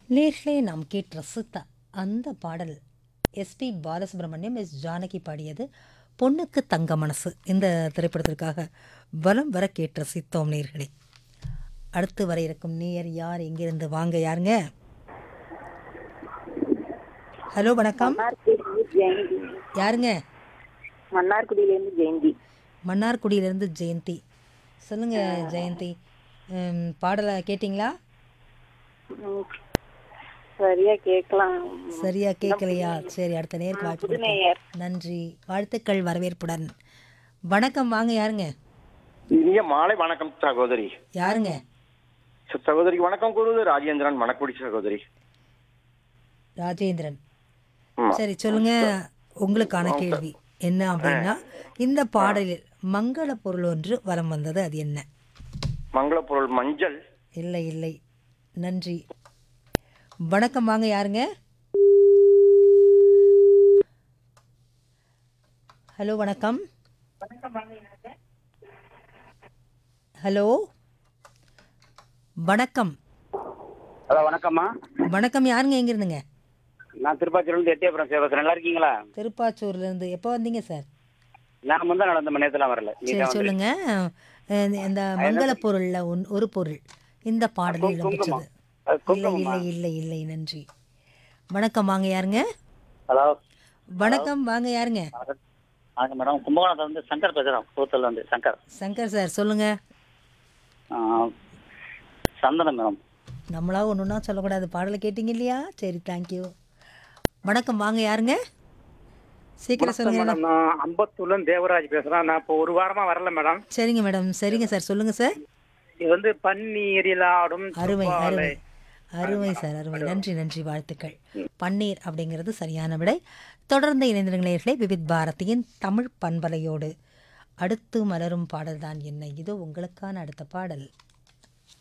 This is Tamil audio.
நேர்களே நாம் கேட்டு ரசித்த அந்த பாடல் எஸ்பி பாலசுப்ரமணியம் எஸ் ஜானகி பாடியது பொண்ணுக்கு தங்க மனசு இந்த திரைப்படத்திற்காக வலம் வர கேட்டு ரசித்தோம் நேர்களே அடுத்து வர இருக்கும் நேயர் யார் எங்கிருந்து வாங்க யாருங்க ஹலோ வணக்கம் மன்னார்குடியிலிருந்து ஜெயந்தி யாருங்க மன்னார்குடியிலேருந்து ஜெயந்தி மன்னார்குடியிலேருந்து ஜெயந்தி சொல்லுங்க ஜெயந்தி ம், பாடலை கேட்டிங்களா ம், சரியா கேட்கலாம் சரியா கேட்கலையா சரி அடுத்த நேருக்கு வாய்ப்பு புது கொடுப்போம். நேயர் நன்றி வாழ்த்துக்கள் வரவேற்புடன் வணக்கம் வாங்க யாருங்க இனிய மாலை வணக்கம் சகோதரி யாருங்க ச- சகோதரிக்கு வணக்கம் கூறுவது ராஜேந்திரன் மணக்குடி சகோதரி ராஜேந்திரன் ஆமா. சரி சொல்லுங்க உங்களுக்கான கேள்வி என்ன அப்படின்னா இந்த பாடலில் மங்கள பொருள் ஒன்று வலம் வந்தது அது என்ன மங்கள பொருள் மஞ்சள் இல்லை இல்லை நன்றி வணக்கம் வாங்க யாருங்க ஹலோ வணக்கம் ஹலோ வணக்கம் ஹலோ வணக்கம்மா வணக்கம் யாருங்க எங்க இருந்துங்க நான் திருப்பாச்சியிலேருந்து எட்டியபுரம் சேவஸ் நல்லா இருக்கீங்களா திருப்பாச்சூர்ல இருந்து எப்போ வந்தீங்க சார் நான் முந்தா நாள் அந்த நேரத்தில் வரல நீ சரி தான் வந்து- சொல்லுங்க அஹ் இந்த மங்கள பொருள்ல ஒன்- ஒரு பொருள் இந்த பாடலில் இடம்பெற்றது அது இல்லை குங்குமமா? இல்லை இல்லை இல்லை நன்றி வணக்கம் வாங்க யாருங்க ஹலோ வணக்கம் வாங்க யாருங்க வணக்கம் மேடம் கும்பகோணத்துல இருந்து சங்கர் பேசுகிறேன் கூத்தல்ல இருந்து சங்கர் சங்கர் சார் சொல்லுங்க ஆ, சந்தனம் மேடம் நம்மளா ஒன்றுனா சொல்லக்கூடாது பாடலை கேட்டீங்க இல்லையா சரி தேங்க்யூ வணக்கம் வாங்க யாருங்க சீக்கிரம் சொல்லுங்க மேடம் நான் அம்பத்தூர்ல இருந்து தேவராஜ் பேசுறேன் நான் இப்போ ஒரு வாரமா வரல மேடம் சரிங்க மேடம் சரிங்க சார் சொல்லுங்க சார் இது வந்து பன்னீரில் ஆடும் அருமை செவ்வாழை. அருமை அருமை சார் அருமை நன்றி நன்றி வாழ்த்துக்கள் பன்னீர் அப்படிங்கிறது சரியான விடை தொடர்ந்து இணைந்திருங்களே விவித் பாரதியின் தமிழ் பண்பலையோடு அடுத்து மலரும் பாடல்தான் என்ன இது உங்களுக்கான அடுத்த பாடல்